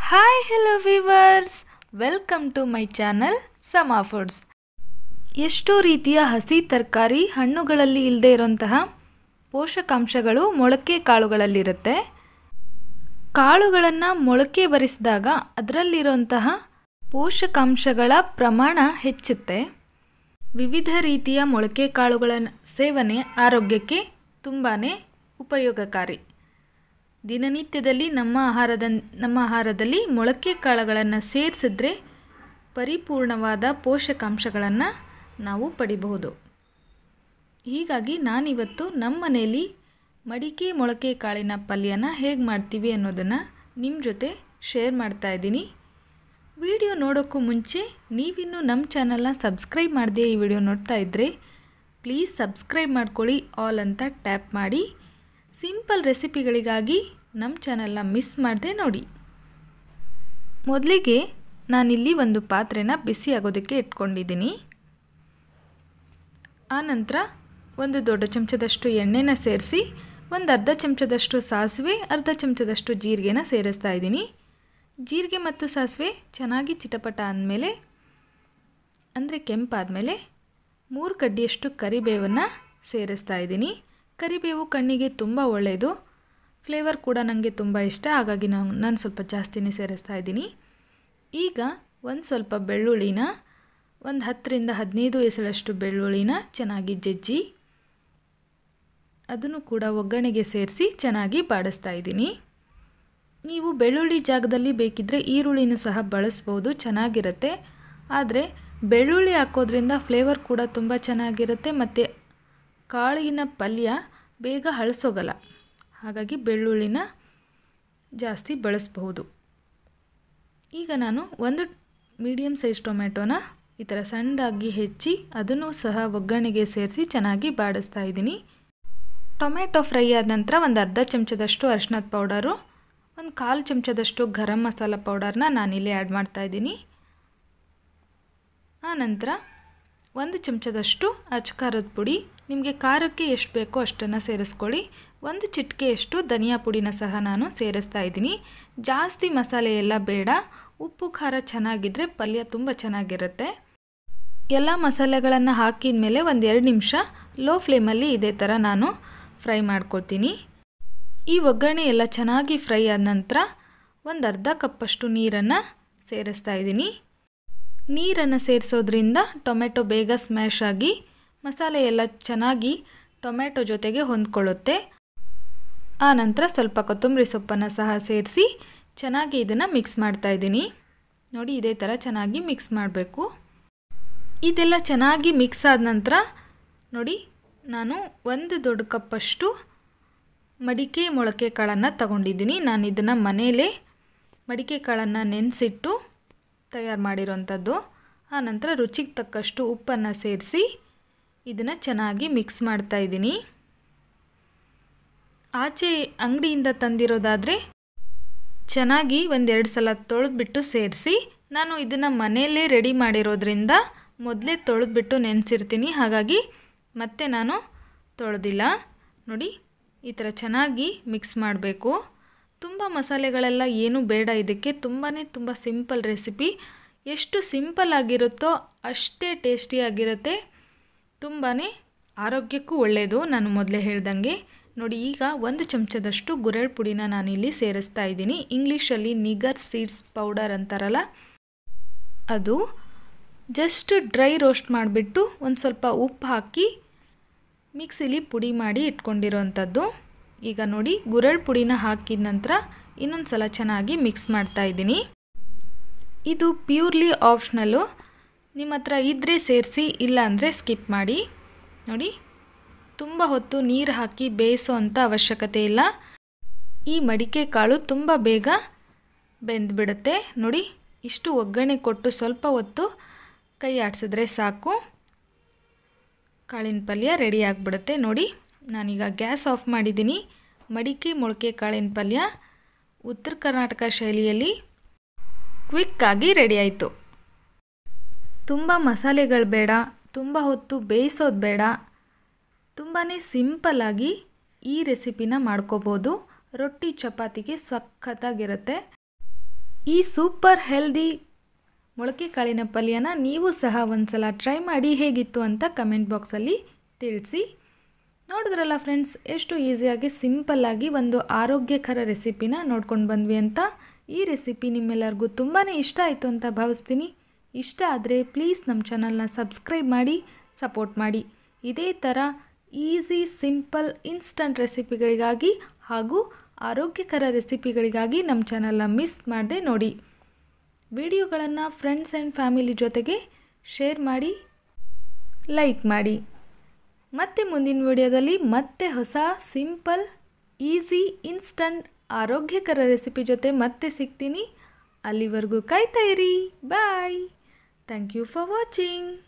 hi hello viewers welcome to my channel ಸಮಾ foods ಎಷ್ಟೋ ರೀತಿಯ ಹಸಿ ತರಕಾರಿ ಹಣ್ಣುಗಳಲ್ಲಿ ಇಲ್ಲದೆ ಇರುವಂತಹ ಪೋಷಕಾಂಶಗಳು ಮೊಳಕೆ ಕಾಳುಗಳಲ್ಲಿರುತ್ತೆ ಕಾಳುಗಳನ್ನು ಮೊಳಕೆ ಬರಿಸಿದಾಗ ಅದರಲ್ಲಿರುವಂತಹ ಪೋಷಕಾಂಶಗಳ ಪ್ರಮಾಣ ಹೆಚ್ಚುತ್ತೆ ವಿವಿಧ ರೀತಿಯ ಮೊಳಕೆ ಕಾಳುಗಳ ಸೇವನೆ ಆರೋಗ್ಯಕ್ಕೆ ತುಂಬಾ ಉಪಯೋಗಕಾರಿ ದಿನನಿತ್ಯದಲ್ಲಿ ನಮ್ಮ ಆಹಾರದ ನಮ್ಮ ಆಹಾರದಲ್ಲಿ ಮೊಳಕೆ ಕಾಳುಗಳನ್ನು ಸೇರಿಸಿದ್ರೆ ಪರಿಪೂರ್ಣವಾದ ಪೋಷಕಾಂಶಗಳನ್ನು ನಾವು ಪಡಿಬಹುದು ಹೀಗಾಗಿ ನಾನಿವತ್ತು ನಮ್ಮ ಮನೆಯಲ್ಲಿ ಮಡಿಕೆ ಮೊಳಕೆ ಕಾಳಿನ ಪಲ್ಯನ ಹೇಗೆ ಮಾಡ್ತೀವಿ ಅನ್ನೋದನ್ನು ನಿಮ್ಮ ಜೊತೆ ಶೇರ್ ಮಾಡ್ತಾ ಇದ್ದೀನಿ ವಿಡಿಯೋ ನೋಡೋಕ್ಕೂ ಮುಂಚೆ ನೀವಿನ್ನೂ ನಮ್ಮ ಚಾನಲ್ನ ಸಬ್ಸ್ಕ್ರೈಬ್ ಮಾಡದೆ ಈ ವಿಡಿಯೋ ನೋಡ್ತಾ ಇದ್ದರೆ ಪ್ಲೀಸ್ ಸಬ್ಸ್ಕ್ರೈಬ್ ಮಾಡ್ಕೊಳ್ಳಿ ಆಲ್ ಅಂತ ಟ್ಯಾಪ್ ಮಾಡಿ ಸಿಂಪಲ್ ರೆಸಿಪಿಗಳಿಗಾಗಿ ನಮ್ಮ ಚಾನಲ್ನ ಮಿಸ್ ಮಾಡದೆ ನೋಡಿ ಮೊದಲಿಗೆ ನಾನಿಲ್ಲಿ ಒಂದು ಪಾತ್ರೆನ ಬಿಸಿ ಆಗೋದಕ್ಕೆ ಇಟ್ಕೊಂಡಿದ್ದೀನಿ ಆನಂತರ ಒಂದು ದೊಡ್ಡ ಚಮಚದಷ್ಟು ಎಣ್ಣೆನ ಸೇರಿಸಿ ಒಂದು ಅರ್ಧ ಚಮಚದಷ್ಟು ಸಾಸಿವೆ ಅರ್ಧ ಚಮಚದಷ್ಟು ಜೀರಿಗೆನ ಸೇರಿಸ್ತಾ ಇದ್ದೀನಿ ಜೀರಿಗೆ ಮತ್ತು ಸಾಸಿವೆ ಚೆನ್ನಾಗಿ ಚಿಟಪಟ ಅಂದಮೇಲೆ ಅಂದರೆ ಕೆಂಪಾದಮೇಲೆ ಮೂರು ಕಡ್ಡಿಯಷ್ಟು ಕರಿಬೇವನ್ನು ಸೇರಿಸ್ತಾ ಇದ್ದೀನಿ ಕರಿಬೇವು ಕಣ್ಣಿಗೆ ತುಂಬ ಒಳ್ಳೆಯದು ಫ್ಲೇವರ್ ಕೂಡ ನನಗೆ ತುಂಬ ಇಷ್ಟ ಹಾಗಾಗಿ ನಾನು ನಾನು ಸ್ವಲ್ಪ ಜಾಸ್ತಿನೇ ಸೇರಿಸ್ತಾ ಇದ್ದೀನಿ ಈಗ ಒಂದು ಸ್ವಲ್ಪ ಬೆಳ್ಳುಳ್ಳಿನ ಒಂದು ಹತ್ತರಿಂದ ಹದಿನೈದು ಎಸಳಷ್ಟು ಬೆಳ್ಳುಳ್ಳಿನ ಚೆನ್ನಾಗಿ ಜಜ್ಜಿ ಅದನ್ನು ಕೂಡ ಒಗ್ಗರಣೆಗೆ ಸೇರಿಸಿ ಚೆನ್ನಾಗಿ ಬಾಡಿಸ್ತಾ ಇದ್ದೀನಿ ನೀವು ಬೆಳ್ಳುಳ್ಳಿ ಜಾಗದಲ್ಲಿ ಬೇಕಿದ್ದರೆ ಈರುಳ್ಳಿನೂ ಸಹ ಬಳಸ್ಬೋದು ಚೆನ್ನಾಗಿರುತ್ತೆ ಆದರೆ ಬೆಳ್ಳುಳ್ಳಿ ಹಾಕೋದ್ರಿಂದ ಫ್ಲೇವರ್ ಕೂಡ ತುಂಬ ಚೆನ್ನಾಗಿರುತ್ತೆ ಮತ್ತು ಕಾಳಿನ ಪಲ್ಯ ಬೇಗ ಹಳಸೋಗಲ್ಲ ಹಾಗಾಗಿ ಬೆಳ್ಳುಳ್ಳಿನ ಜಾಸ್ತಿ ಬಳಸಬಹುದು ಈಗ ನಾನು ಒಂದು ಮೀಡಿಯಮ್ ಸೈಜ್ ಟೊಮೆಟೊನ ಈ ಥರ ಸಣ್ಣದಾಗಿ ಹೆಚ್ಚಿ ಅದನ್ನು ಸಹ ಒಗ್ಗರಣೆಗೆ ಸೇರಿಸಿ ಚೆನ್ನಾಗಿ ಬಾಡಿಸ್ತಾ ಇದ್ದೀನಿ ಟೊಮೆಟೊ ಫ್ರೈ ಆದ ನಂತರ ಒಂದು ಅರ್ಧ ಚಮಚದಷ್ಟು ಅರಿಶಿನದ ಪೌಡರು ಒಂದು ಕಾಲು ಚಮಚದಷ್ಟು ಗರಂ ಮಸಾಲ ಪೌಡರ್ನ ನಾನಿಲ್ಲಿ ಆ್ಯಡ್ ಮಾಡ್ತಾಯಿದ್ದೀನಿ ಆನಂತರ ಒಂದು ಚಮಚದಷ್ಟು ಅಚ್ಕಾರದ ಪುಡಿ ನಿಮಗೆ ಖಾರಕ್ಕೆ ಎಷ್ಟು ಬೇಕೋ ಅಷ್ಟನ್ನು ಸೇರಿಸ್ಕೊಳ್ಳಿ ಒಂದು ಚಿಟಿಕೆಯಷ್ಟು ಧನಿಯಾ ಪುಡಿನ ಸಹ ನಾನು ಸೇರಿಸ್ತಾ ಇದ್ದೀನಿ ಜಾಸ್ತಿ ಮಸಾಲೆ ಎಲ್ಲ ಬೇಡ ಉಪ್ಪು ಖಾರ ಚೆನ್ನಾಗಿದ್ದರೆ ಪಲ್ಯ ತುಂಬ ಚೆನ್ನಾಗಿರುತ್ತೆ ಎಲ್ಲ ಮಸಾಲೆಗಳನ್ನು ಹಾಕಿದ ಮೇಲೆ ಒಂದು ಎರಡು ನಿಮಿಷ ಲೋ ಫ್ಲೇಮಲ್ಲಿ ಇದೇ ಥರ ನಾನು ಫ್ರೈ ಮಾಡ್ಕೊಳ್ತೀನಿ ಈ ಒಗ್ಗರಣೆ ಎಲ್ಲ ಚೆನ್ನಾಗಿ ಫ್ರೈ ಆದ ನಂತರ ಒಂದು ಅರ್ಧ ಕಪ್ಪಷ್ಟು ನೀರನ್ನು ಸೇರಿಸ್ತಾ ಇದ್ದೀನಿ ನೀರನ್ನು ಸೇರಿಸೋದ್ರಿಂದ ಟೊಮೆಟೊ ಬೇಗ ಸ್ಮ್ಯಾಶ್ ಆಗಿ ಮಸಾಲೆ ಎಲ್ಲ ಚೆನ್ನಾಗಿ ಟೊಮೆಟೊ ಜೊತೆಗೆ ಹೊಂದ್ಕೊಳ್ಳುತ್ತೆ ಆ ನಂತರ ಸ್ವಲ್ಪ ಕೊತ್ತಂಬರಿ ಸೊಪ್ಪನ್ನು ಸಹ ಸೇರಿಸಿ ಚೆನ್ನಾಗಿ ಇದನ್ನು ಮಿಕ್ಸ್ ಮಾಡ್ತಾ ಇದ್ದೀನಿ ನೋಡಿ ಇದೇ ಥರ ಚೆನ್ನಾಗಿ ಮಿಕ್ಸ್ ಮಾಡಬೇಕು ಇದೆಲ್ಲ ಚೆನ್ನಾಗಿ ಮಿಕ್ಸ್ ಆದ ನಂತರ ನೋಡಿ ನಾನು ಒಂದು ದೊಡ್ಡ ಕಪ್ಪಷ್ಟು ಮಡಿಕೆ ಮೊಳಕೆ ಕಾಳನ್ನು ತಗೊಂಡಿದ್ದೀನಿ ನಾನು ಇದನ್ನು ಮನೆಯಲ್ಲೇ ಮಡಿಕೆ ಕಾಳನ್ನು ನೆನೆಸಿಟ್ಟು ತಯಾರು ಮಾಡಿರೋಂಥದ್ದು ಆನಂತರ ರುಚಿಗೆ ತಕ್ಕಷ್ಟು ಉಪ್ಪನ್ನು ಸೇರಿಸಿ ಇದನ್ನು ಚೆನ್ನಾಗಿ ಮಿಕ್ಸ್ ಮಾಡ್ತಾ ಇದ್ದೀನಿ ಆಚೆ ಅಂಗಡಿಯಿಂದ ತಂದಿರೋದಾದರೆ ಚೆನ್ನಾಗಿ ಒಂದೆರಡು ಸಲ ತೊಳೆದ್ಬಿಟ್ಟು ಸೇರಿಸಿ ನಾನು ಇದನ್ನು ಮನೆಯಲ್ಲೇ ರೆಡಿ ಮಾಡಿರೋದ್ರಿಂದ ಮೊದಲೇ ತೊಳೆದ್ಬಿಟ್ಟು ನೆನೆಸಿರ್ತೀನಿ ಹಾಗಾಗಿ ಮತ್ತೆ ನಾನು ತೊಳೆದಿಲ್ಲ ನೋಡಿ ಈ ಥರ ಚೆನ್ನಾಗಿ ಮಿಕ್ಸ್ ಮಾಡಬೇಕು ತುಂಬ ಮಸಾಲೆಗಳೆಲ್ಲ ಏನೂ ಬೇಡ ಇದಕ್ಕೆ ತುಂಬಾ ತುಂಬ ಸಿಂಪಲ್ ರೆಸಿಪಿ ಎಷ್ಟು ಸಿಂಪಲ್ ಆಗಿರುತ್ತೋ ಅಷ್ಟೇ ಟೇಸ್ಟಿಯಾಗಿರುತ್ತೆ ತುಂಬಾ ಆರೋಗ್ಯಕ್ಕೂ ಒಳ್ಳೆಯದು ನಾನು ಮೊದಲೇ ಹೇಳ್ದಂಗೆ ನೋಡಿ ಈಗ ಒಂದು ಚಮಚದಷ್ಟು ಗುರೆಳ್ ಪುಡಿನ ನಾನಿಲ್ಲಿ ಸೇರಿಸ್ತಾ ಇದ್ದೀನಿ ಇಂಗ್ಲೀಷಲ್ಲಿ ನಿಗರ್ ಸೀಡ್ಸ್ ಪೌಡರ್ ಅಂತಾರಲ್ಲ ಅದು ಜಸ್ಟ್ ಡ್ರೈ ರೋಸ್ಟ್ ಮಾಡಿಬಿಟ್ಟು ಒಂದು ಸ್ವಲ್ಪ ಉಪ್ಪು ಹಾಕಿ ಮಿಕ್ಸಿಲಿ ಪುಡಿ ಮಾಡಿ ಇಟ್ಕೊಂಡಿರೋವಂಥದ್ದು ಈಗ ನೋಡಿ ಗುರೆಳ್ ಪುಡಿನ ಹಾಕಿದ ನಂತರ ಇನ್ನೊಂದು ಸಲ ಚೆನ್ನಾಗಿ ಮಿಕ್ಸ್ ಮಾಡ್ತಾ ಇದ್ದೀನಿ ಇದು ಪ್ಯೂರ್ಲಿ ಆಪ್ಷನಲ್ಲು ನಿಮ್ಮ ಹತ್ರ ಇದ್ದರೆ ಸೇರಿಸಿ ಇಲ್ಲ ಅಂದರೆ ಸ್ಕಿಪ್ ಮಾಡಿ ನೋಡಿ ತುಂಬ ಹೊತ್ತು ನೀರು ಹಾಕಿ ಬೇಯಿಸೋ ಅಂಥ ಅವಶ್ಯಕತೆ ಇಲ್ಲ ಈ ಮಡಿಕೆ ಕಾಳು ತುಂಬ ಬೇಗ ಬೆಂದ್ಬಿಡುತ್ತೆ ನೋಡಿ ಇಷ್ಟು ಒಗ್ಗರಣೆ ಕೊಟ್ಟು ಸ್ವಲ್ಪ ಹೊತ್ತು ಕೈ ಆಡಿಸಿದ್ರೆ ಸಾಕು ಕಾಳಿನ ಪಲ್ಯ ರೆಡಿ ಆಗಿಬಿಡುತ್ತೆ ನೋಡಿ ನಾನೀಗ ಗ್ಯಾಸ್ ಆಫ್ ಮಾಡಿದ್ದೀನಿ ಮಡಿಕೆ ಮೊಳಕೆ ಕಾಳಿನ ಪಲ್ಯ ಉತ್ತರ ಕರ್ನಾಟಕ ಶೈಲಿಯಲ್ಲಿ ಕ್ವಿಕ್ಕಾಗಿ ರೆಡಿ ಆಯಿತು ತುಂಬ ಮಸಾಲೆಗಳು ಬೇಡ ತುಂಬ ಹೊತ್ತು ಬೇಯಿಸೋದು ಬೇಡ ತುಂಬಾ ಸಿಂಪಲ್ಲಾಗಿ ಈ ರೆಸಿಪಿನ ಮಾಡ್ಕೋಬೋದು ರೊಟ್ಟಿ ಚಪಾತಿಗೆ ಸಖತ್ತಾಗಿರುತ್ತೆ ಈ ಸೂಪರ್ ಹೆಲ್ದಿ ಮೊಳಕೆ ಕಾಳಿನ ಪಲ್ಯನ ನೀವು ಸಹ ಒಂದ್ಸಲ ಟ್ರೈ ಮಾಡಿ ಹೇಗಿತ್ತು ಅಂತ ಕಮೆಂಟ್ ಬಾಕ್ಸಲ್ಲಿ ತಿಳಿಸಿ ನೋಡಿದ್ರಲ್ಲ ಫ್ರೆಂಡ್ಸ್ ಎಷ್ಟು ಈಸಿಯಾಗಿ ಸಿಂಪಲ್ಲಾಗಿ ಒಂದು ಆರೋಗ್ಯಕರ ರೆಸಿಪಿನ ನೋಡ್ಕೊಂಡು ಬಂದ್ವಿ ಅಂತ ಈ ರೆಸಿಪಿ ನಿಮ್ಮೆಲ್ಲರಿಗೂ ತುಂಬಾ ಇಷ್ಟ ಆಯಿತು ಅಂತ ಭಾವಿಸ್ತೀನಿ ಇಷ್ಟ ಆದರೆ ಪ್ಲೀಸ್ ನಮ್ಮ ಚಾನಲ್ನ ಸಬ್ಸ್ಕ್ರೈಬ್ ಮಾಡಿ ಸಪೋರ್ಟ್ ಮಾಡಿ ಇದೇ ಥರ ಈಸಿ ಸಿಂಪಲ್ ಇನ್ಸ್ಟಂಟ್ ರೆಸಿಪಿಗಳಿಗಾಗಿ ಹಾಗೂ ಆರೋಗ್ಯಕರ ರೆಸಿಪಿಗಳಿಗಾಗಿ ನಮ್ಮ ಚಾನಲ್ನ ಮಿಸ್ ಮಾಡದೆ ನೋಡಿ ವಿಡಿಯೋಗಳನ್ನು ಫ್ರೆಂಡ್ಸ್ ಆ್ಯಂಡ್ ಫ್ಯಾಮಿಲಿ ಜೊತೆಗೆ ಶೇರ್ ಮಾಡಿ ಲೈಕ್ ಮಾಡಿ ಮತ್ತೆ ಮುಂದಿನ ವಿಡಿಯೋದಲ್ಲಿ ಮತ್ತೆ ಹೊಸ ಸಿಂಪಲ್ ಈಸಿ ಇನ್ಸ್ಟಂಟ್ ಆರೋಗ್ಯಕರ ರೆಸಿಪಿ ಜೊತೆ ಮತ್ತೆ ಸಿಗ್ತೀನಿ ಅಲ್ಲಿವರೆಗೂ ಕಾಯ್ತಾ ಇರಿ bye thank you for watching